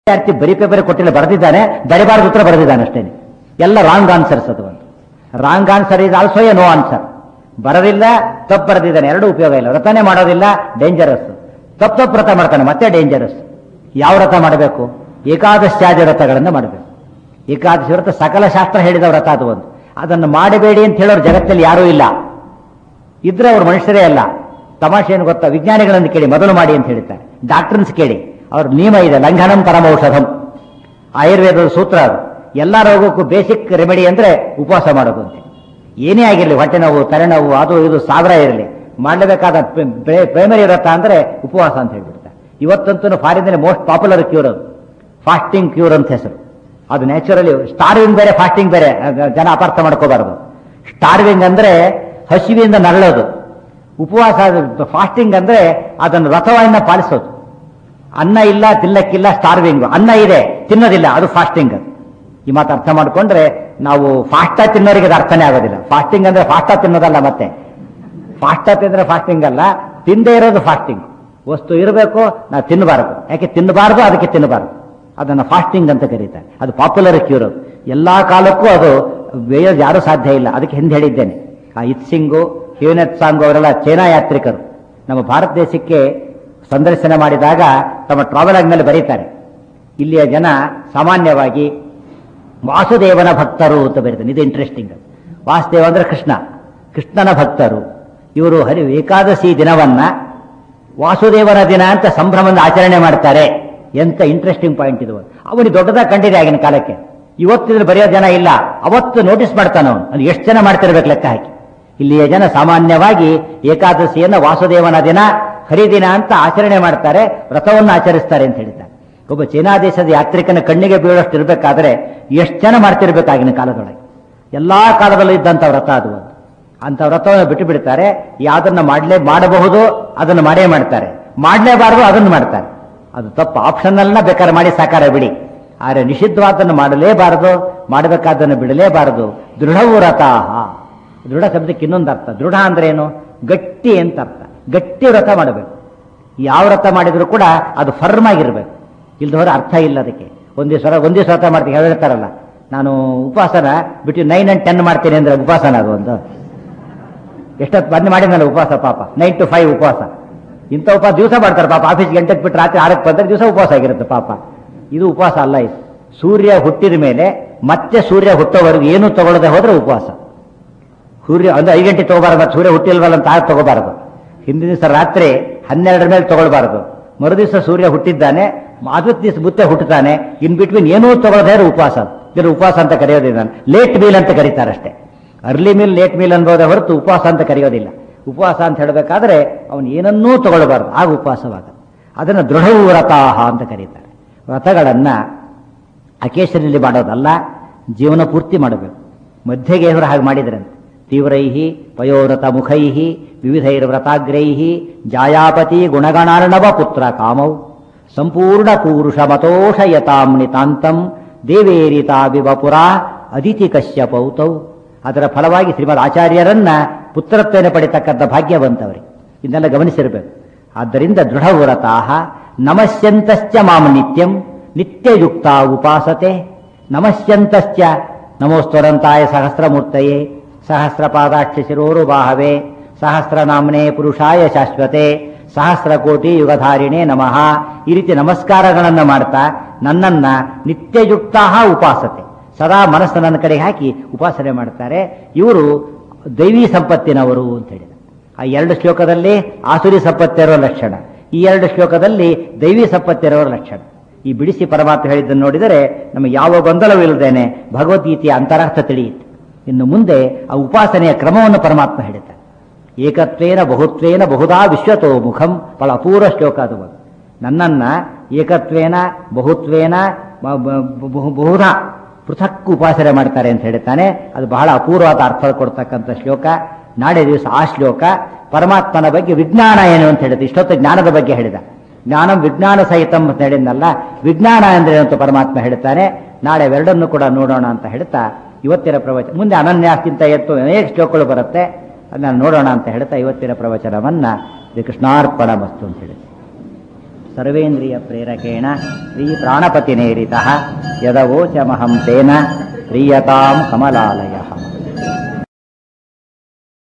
ವಿದ್ಯಾರ್ಥಿ ಬರೀ ಪೇಪರ್ ಕೊಟ್ಟಿಲ್ಲ ಬರೆದಿದ್ದಾನೆ ಬರಿಬಾರ್ದು ಉತ್ತರ ಬರೆದಿದ್ದಾನೆ ಅಷ್ಟೇ ಎಲ್ಲ ರಾಂಗ್ ಆನ್ಸರ್ಸ್ ಅದು ಒಂದು wrong answer is also a no answer ಬರೋದಿಲ್ಲ ತಪ್ಪು ಬರೆದಿದ್ದಾನೆ ಎರಡು ಉಪಯೋಗ ಇಲ್ಲ ವ್ರತನೇ ಮಾಡೋದಿಲ್ಲ ಡೇಂಜರಸ್ ತಪ್ಪು ತಪ್ಪು ವ್ರತ ಮಾಡ್ತಾನೆ ಮತ್ತೆ ಡೇಂಜರಸ್ ಯಾವ ವ್ರತ ಮಾಡಬೇಕು ಏಕಾದಶ್ಯಾದಿ ವ್ರತಗಳನ್ನು ಮಾಡಬೇಕು ಏಕಾದಶಿ ವ್ರತ ಸಕಲ ಶಾಸ್ತ್ರ ಹೇಳಿದ ವ್ರತ ಅದು ಒಂದು ಅದನ್ನು ಮಾಡಬೇಡಿ ಅಂತ ಹೇಳೋರು ಜಗತ್ತಲ್ಲಿ ಯಾರೂ ಇಲ್ಲ ಇದ್ರೆ ಅವ್ರು ಮನುಷ್ಯರೇ ಅಲ್ಲ ತಮಾಷೆ ಏನು ಗೊತ್ತಾ ವಿಜ್ಞಾನಿಗಳನ್ನು ಕೇಳಿ ಮೊದಲು ಮಾಡಿ ಅಂತ ಹೇಳ್ತಾರೆ ಡಾಕ್ಟರ್ಸ್ ಕೇಳಿ ಅವ್ರ ನಿಯಮ ಇದೆ ಲಂಘನಂ ಪರಮೌಷಧಂ ಆಯುರ್ವೇದದ ಸೂತ್ರ ಅದು ಎಲ್ಲ ರೋಗಕ್ಕೂ ಬೇಸಿಕ್ ರೆಮಿಡಿ ಅಂದ್ರೆ ಉಪವಾಸ ಮಾಡೋದು ಅಂತ ಏನೇ ಆಗಿರಲಿ ಹೊಟ್ಟೆ ನೋವು ತಲೆನೋವು ಅದು ಇದು ಸಾವಿರ ಇರಲಿ ಮಾಡಲೇಬೇಕಾದ ಪ್ರೈಮರಿ ವ್ರತ ಅಂದ್ರೆ ಉಪವಾಸ ಅಂತ ಹೇಳ್ಬಿಡ್ತಾರೆ ಇವತ್ತಂತೂ ಫಾರಿನಲ್ಲಿ ಮೋಸ್ಟ್ ಪಾಪ್ಯುಲರ್ ಕ್ಯೂರ್ ಅದು ಫಾಸ್ಟಿಂಗ್ ಕ್ಯೂರ್ ಅಂತ ಹೆಸರು ಅದು ನ್ಯಾಚುರಲಿ ಸ್ಟಾರ್ವಿಂಗ್ ಬೇರೆ ಫಾಸ್ಟಿಂಗ್ ಬೇರೆ ಅದ್ ಜನ ಅಪಾರ್ಥ ಮಾಡ್ಕೋಬಾರದು ಸ್ಟಾರ್ವಿಂಗ್ ಅಂದ್ರೆ ಹಸಿವಿಂದ ನರಳೋದು ಉಪವಾಸ ಫಾಸ್ಟಿಂಗ್ ಅಂದ್ರೆ ಅದನ್ನು ವ್ರತವನ್ನ ಪಾಲಿಸೋದು ಅನ್ನ ಇಲ್ಲ ತಿನ್ನಕ್ಕಿಲ್ಲ ಸ್ಟಾರ್ವಿಂಗ್ ಅನ್ನ ಇದೆ ತಿನ್ನೋದಿಲ್ಲ ಅದು ಫಾಸ್ಟಿಂಗ್ ಈ ಮಾತು ಅರ್ಥ ಮಾಡ್ಕೊಂಡ್ರೆ ನಾವು ಫಾಸ್ಟ ತಿನ್ನೋರಿಗೆ ಅದು ಅರ್ಥನೇ ಆಗೋದಿಲ್ಲ ಫಾಸ್ಟಿಂಗ್ ಅಂದ್ರೆ ಫಾಸ್ಟ ತಿನ್ನೋದಲ್ಲ ಮತ್ತೆ ಫಾಸ್ಟ ತಿಂದ್ರೆ ಫಾಸ್ಟಿಂಗ್ ಅಲ್ಲ ತಿಂದೇ ಇರೋದು ಫಾಸ್ಟಿಂಗ್ ವಸ್ತು ಇರಬೇಕು ನಾವು ತಿನ್ನಬಾರದು ಯಾಕೆ ತಿನ್ನಬಾರದು ಅದಕ್ಕೆ ತಿನ್ನಬಾರದು ಅದನ್ನ ಫಾಸ್ಟಿಂಗ್ ಅಂತ ಕರೀತಾರೆ ಅದು ಪಾಪ್ಯುಲರ್ ಕ್ಯೂರ್ ಎಲ್ಲಾ ಕಾಲಕ್ಕೂ ಅದು ಬೇಯೋದು ಯಾರೂ ಸಾಧ್ಯ ಇಲ್ಲ ಅದಕ್ಕೆ ಹಿಂದೆ ಹೇಳಿದ್ದೇನೆ ಆ ಇತ್ಸಿಂಗು ಹಿವನೆತ್ ಸಾಂಗು ಅವರೆಲ್ಲ ಚೈನಾ ಯಾತ್ರಿಕರು ನಮ್ಮ ಭಾರತ ದೇಶಕ್ಕೆ ಸಂದರ್ಶನ ಮಾಡಿದಾಗ ತಮ್ಮ ಟ್ರಾವೆಲ್ ಮೇಲೆ ಬರೀತಾರೆ ಇಲ್ಲಿಯ ಜನ ಸಾಮಾನ್ಯವಾಗಿ ವಾಸುದೇವನ ಭಕ್ತರು ಅಂತ ಬರೀತಾರೆ ಇದು ಇಂಟ್ರೆಸ್ಟಿಂಗ್ ವಾಸುದೇವ ಅಂದ್ರೆ ಕೃಷ್ಣ ಕೃಷ್ಣನ ಭಕ್ತರು ಇವರು ಹರಿ ಏಕಾದಶಿ ದಿನವನ್ನ ವಾಸುದೇವನ ದಿನ ಅಂತ ಸಂಭ್ರಮದ ಆಚರಣೆ ಮಾಡ್ತಾರೆ ಎಂತ ಇಂಟ್ರೆಸ್ಟಿಂಗ್ ಪಾಯಿಂಟ್ ಇದು ಅವನಿಗೆ ದೊಡ್ಡದಾಗಿ ಕಂಡಿದೆ ಆಗಿನ ಕಾಲಕ್ಕೆ ಇವತ್ತಿದ್ರೆ ಬರೆಯೋ ಜನ ಇಲ್ಲ ಅವತ್ತು ನೋಟಿಸ್ ಮಾಡ್ತಾನ ಅವನು ಅದು ಎಷ್ಟು ಜನ ಮಾಡ್ತಿರ್ಬೇಕು ಲೆಕ್ಕ ಹಾಕಿ ಇಲ್ಲಿಯ ಜನ ಸಾಮಾನ್ಯವಾಗಿ ಏಕಾದಶಿಯನ್ನ ವಾಸುದೇವನ ದಿನ ಹರಿದಿನ ಅಂತ ಆಚರಣೆ ಮಾಡ್ತಾರೆ ವ್ರತವನ್ನು ಆಚರಿಸ್ತಾರೆ ಅಂತ ಹೇಳ್ತಾರೆ ಒಬ್ಬ ಚೀನಾ ದೇಶದ ಯಾತ್ರಿಕನ ಕಣ್ಣಿಗೆ ಬೀಳೋಷ್ಟು ಇರಬೇಕಾದ್ರೆ ಎಷ್ಟು ಜನ ಮಾಡ್ತಿರ್ಬೇಕಾಗಿನ ಕಾಲದೊಳಗೆ ಎಲ್ಲಾ ಕಾಲದಲ್ಲೂ ಇದ್ದಂಥ ವ್ರತ ಅದು ಒಂದು ಅಂತ ವ್ರತವನ್ನು ಬಿಟ್ಟು ಬಿಡ್ತಾರೆ ಯಾವ್ದನ್ನ ಮಾಡಲೇ ಮಾಡಬಹುದು ಅದನ್ನು ಮಾಡೇ ಮಾಡ್ತಾರೆ ಮಾಡಲೇಬಾರದು ಅದನ್ನು ಮಾಡ್ತಾರೆ ಅದು ತಪ್ಪು ಆಪ್ಷನಲ್ನ ಬೇಕಾದ್ರೆ ಮಾಡಿ ಸಾಕಾರ ಬಿಡಿ ಆದರೆ ನಿಷಿದ್ಧವಾದನ್ನು ಮಾಡಲೇಬಾರದು ಮಾಡಬೇಕಾದನ್ನು ಬಿಡಲೇಬಾರದು ದೃಢವು ವ್ರತಾಹ ದೃಢ ಶಬ್ದಕ್ಕೆ ಇನ್ನೊಂದು ಅರ್ಥ ದೃಢ ಅಂದ್ರೆ ಏನು ಗಟ್ಟಿ ಅಂತ ಅರ್ಥ ಗಟ್ಟಿ ವ್ರತ ಮಾಡಬೇಕು ಯಾವ ವ್ರತ ಮಾಡಿದ್ರು ಕೂಡ ಅದು ಫರ್ಮ್ ಆಗಿರ್ಬೇಕು ಇಲ್ದವರ ಅರ್ಥ ಇಲ್ಲ ಅದಕ್ಕೆ ಒಂದ್ ದಿವಸ ಒಂದ್ ದಿವಸ ವ್ರತ ಮಾಡ್ತೀನಿ ಹೇಳ್ತಾರಲ್ಲ ನಾನು ಉಪವಾಸನ ಬಿಟ್ಟು ನೈನ್ ಅಂಡ್ ಟೆನ್ ಮಾಡ್ತೀನಿ ಅಂದ್ರೆ ಉಪವಾಸನ ಅದು ಒಂದು ಎಷ್ಟೊತ್ತು ಬಂದ್ ಮಾಡಿದ್ನಲ್ಲ ಉಪವಾಸ ಪಾಪ ನೈನ್ ಟು ಫೈವ್ ಉಪವಾಸ ಇಂಥ ಉಪವಾಸ ದಿವಸ ಮಾಡ್ತಾರೆ ಪಾಪ ಆಫೀಸ್ ಗಂಟೆಗೆ ಬಿಟ್ಟು ರಾತ್ರಿ ಆರಕ್ಕೆ ಬಂದ್ರೆ ದಿವಸ ಉಪವಾಸ ಆಗಿರುತ್ತೆ ಪಾಪ ಇದು ಉಪವಾಸ ಅಲ್ಲ ಇದು ಸೂರ್ಯ ಹುಟ್ಟಿದ ಮೇಲೆ ಮತ್ತೆ ಸೂರ್ಯ ಹುಟ್ಟೋವರೆಗೂ ಏನು ತಗೊಳ್ಳದೆ ಹೋದ್ರೆ ಉಪವಾಸ ಸೂರ್ಯ ಅಂದ್ರೆ ಐದು ಗಂಟೆ ತಗೋಬಾರದು ಮತ್ತೆ ಸೂರ್ಯ ಹುಟ್ಟಿಲ್ವಲ್ಲ ಅಂತ ಆಗ ತಗೋಬಾರದು ಹಿಂದಿನ ದಿವಸ ರಾತ್ರಿ ಹನ್ನೆರಡರ ಮೇಲೆ ತಗೊಳ್ಬಾರದು ಮರುದಿವಸ ಸೂರ್ಯ ಹುಟ್ಟಿದ್ದಾನೆ ಮಾದತ್ ದಿವಸ ಮುತ್ತೆ ಹುಟ್ಟುತ್ತಾನೆ ಇನ್ ಬಿಟ್ವೀನ್ ಏನೂ ತಗೊಳ್ಳದೇ ಇರೋ ಉಪವಾಸ ಇದನ್ನು ಉಪವಾಸ ಅಂತ ಕರೆಯೋದಿಲ್ಲ ಲೇಟ್ ಮೀಲ್ ಅಂತ ಕರೀತಾರೆ ಅಷ್ಟೇ ಅರ್ಲಿ ಮೀಲ್ ಲೇಟ್ ಮೀಲ್ ಅನ್ಬೋದೇ ಹೊರತು ಉಪವಾಸ ಅಂತ ಕರೆಯೋದಿಲ್ಲ ಉಪವಾಸ ಅಂತ ಹೇಳಬೇಕಾದ್ರೆ ಅವನು ಏನನ್ನೂ ತಗೊಳ್ಬಾರ್ದು ಆಗ ಉಪವಾಸವಾಗ ಅದನ್ನು ದೃಢವು ವ್ರತಾಹ ಅಂತ ಕರೀತಾರೆ ವ್ರತಗಳನ್ನ ಅಕೇಶನಲ್ಲಿ ಮಾಡೋದಲ್ಲ ಜೀವನ ಪೂರ್ತಿ ಮಾಡಬೇಕು ಮಧ್ಯಗೆ ಇವರು ಹಾಗೆ ಮಾಡಿದ್ರಂತೆ ತೀವ್ರೈಹಿ ಪಯೋವ್ರತ ಮುಖೈಹಿ ವಿವಿಧೈರ್ವ್ರತಾಗ್ರೈಹಿ ಜಾಯಾಪತಿ ಗುಣಗಣಾರ್ಣವ ಪುತ್ರ ಕಾಮೌ ಸಂಪೂರ್ಣ ಪೂರುಷ ಮತೋಷಯತಾಂ ನಿತಾಂತಂ ದೇವೇರಿತಾವಿವ ಪುರಾ ಅದಿತಿ ಕಶ್ಯಪೌತೌ ಅದರ ಫಲವಾಗಿ ಶ್ರೀಮದ್ ಆಚಾರ್ಯರನ್ನ ಪುತ್ರತ್ವನ ಪಡಿತಕ್ಕಂಥ ಭಾಗ್ಯವಂತವರಿಗೆ ಇದನ್ನೆಲ್ಲ ಗಮನಿಸಿರಬೇಕು ಆದ್ದರಿಂದ ದೃಢವ್ರತಾಹ ನಮಸ್ಯಂತಶ್ಚ ಮಾಂ ನಿತ್ಯಂ ನಿತ್ಯಯುಕ್ತ ಉಪಾಸತೆ ನಮಸ್ಯಂತಶ್ಚ ನಮೋಸ್ತುರಂತಾಯ ಸಹಸ್ರಮೂರ್ತಯೇ ಸಹಸ್ರಪಾದಾಕ್ಷ ಶಿರೋರು ಬಾಹವೇ ಸಹಸ್ರನಾಮ್ನೇ ಪುರುಷಾಯ ಶಾಶ್ವತೆ ಸಹಸ್ರ ಕೋಟಿ ಯುಗಧಾರಿಣೆ ನಮಃ ಈ ರೀತಿ ನಮಸ್ಕಾರಗಳನ್ನು ಮಾಡ್ತಾ ನನ್ನನ್ನ ನಿತ್ಯಯುಕ್ತ ಉಪಾಸತೆ ಸದಾ ಮನಸ್ಸು ನನ್ನ ಕಡೆಗೆ ಹಾಕಿ ಉಪಾಸನೆ ಮಾಡ್ತಾರೆ ಇವರು ದೈವಿ ಸಂಪತ್ತಿನವರು ಅಂತ ಹೇಳಿದ ಆ ಎರಡು ಶ್ಲೋಕದಲ್ಲಿ ಆಸುರಿ ಸಂಪತ್ತಿರೋ ಲಕ್ಷಣ ಈ ಎರಡು ಶ್ಲೋಕದಲ್ಲಿ ದೈವಿ ಸಂಪತ್ತಿರೋ ಲಕ್ಷಣ ಈ ಬಿಡಿಸಿ ಪರಮಾತ್ಮ ಹೇಳಿದ್ದನ್ನು ನೋಡಿದರೆ ನಮಗೆ ಯಾವ ಗೊಂದಲವಿಲ್ಲದೇನೆ ಭಗವದ್ಗೀತೆಯ ಅಂತರಾರ್ಥ ತಿಳಿಯಿತು ಇನ್ನು ಮುಂದೆ ಆ ಉಪಾಸನೆಯ ಕ್ರಮವನ್ನು ಪರಮಾತ್ಮ ಹೇಳುತ್ತಾರೆ ಏಕತ್ವೇನ ಬಹುತ್ವೇನ ಬಹುದಾ ವಿಶ್ವತೋ ಮುಖಂ ಬಹಳ ಅಪೂರ್ವ ಶ್ಲೋಕ ಅದು ಒಂದು. ನನ್ನನ್ನ ಏಕತ್ವೇನ ಬಹುತ್ವೇನ ಬ- ಬ- ಬಹು- ಬಹುಧಾ ಪೃಥಕ್ ಉಪಾಸನೆ ಮಾಡ್ತಾರೆ ಅಂತ ಹೇಳ್ತಾನೆ ಅದು ಬಹಳ ಅಪೂರ್ವವಾದ ಅರ್ಥ ಕೊಡ್ತಕ್ಕಂಥ ಶ್ಲೋಕ ನಾಳೆ ದಿವಸ ಆ ಶ್ಲೋಕ ಪರಮಾತ್ಮನ ಬಗ್ಗೆ ವಿಜ್ಞಾನ ಏನು ಅಂತ ಹೇಳಿದ ಇಷ್ಟೊತ್ತು ಜ್ಞಾನದ ಬಗ್ಗೆ ಹೇಳಿದ ಜ್ಞಾನಂ ವಿಜ್ಞಾನ ಸಹಿತಂ ಅಂತ ಹೇಳಿದ್ನಲ್ಲ ವಿಜ್ಞಾನ ಅಂದ್ರೆ ಅಂತ ಪರಮಾತ್ಮ ಹೇಳ್ತಾನೆ ನಾಳೆ ಎರಡನ್ನು ಕೂಡ ನೋಡೋಣ ಅಂತ ಹೇಳ್ತಾ ಇವತ್ತಿನ ಪ್ರವಚನ ಮುಂದೆ ಅನನ್ಯಾಸ್ಕಿಂತ ಎತ್ತು ಅನೇಕ ಶ್ಲೋಕಗಳು ಬರುತ್ತೆ ಅದನ್ನ ನೋಡೋಣ ಅಂತ ಹೇಳ್ತಾ ಇವತ್ತಿನ ಪ್ರವಚನವನ್ನ ಶ್ರೀ ಕೃಷ್ಣಾರ್ಪಣ ಮಸ್ತು ಅಂತ ಹೇಳಿ ಸರ್ವೇಂದ್ರಿಯ ಪ್ರೇರಕೇಣ ಶ್ರೀ ಪ್ರಾಣಪತಿನೇರಿತ ಯದವೋಚಮಹಂ ತೇನ ಪ್ರೀಯತಾಂ ಕಮಲಾಲಯ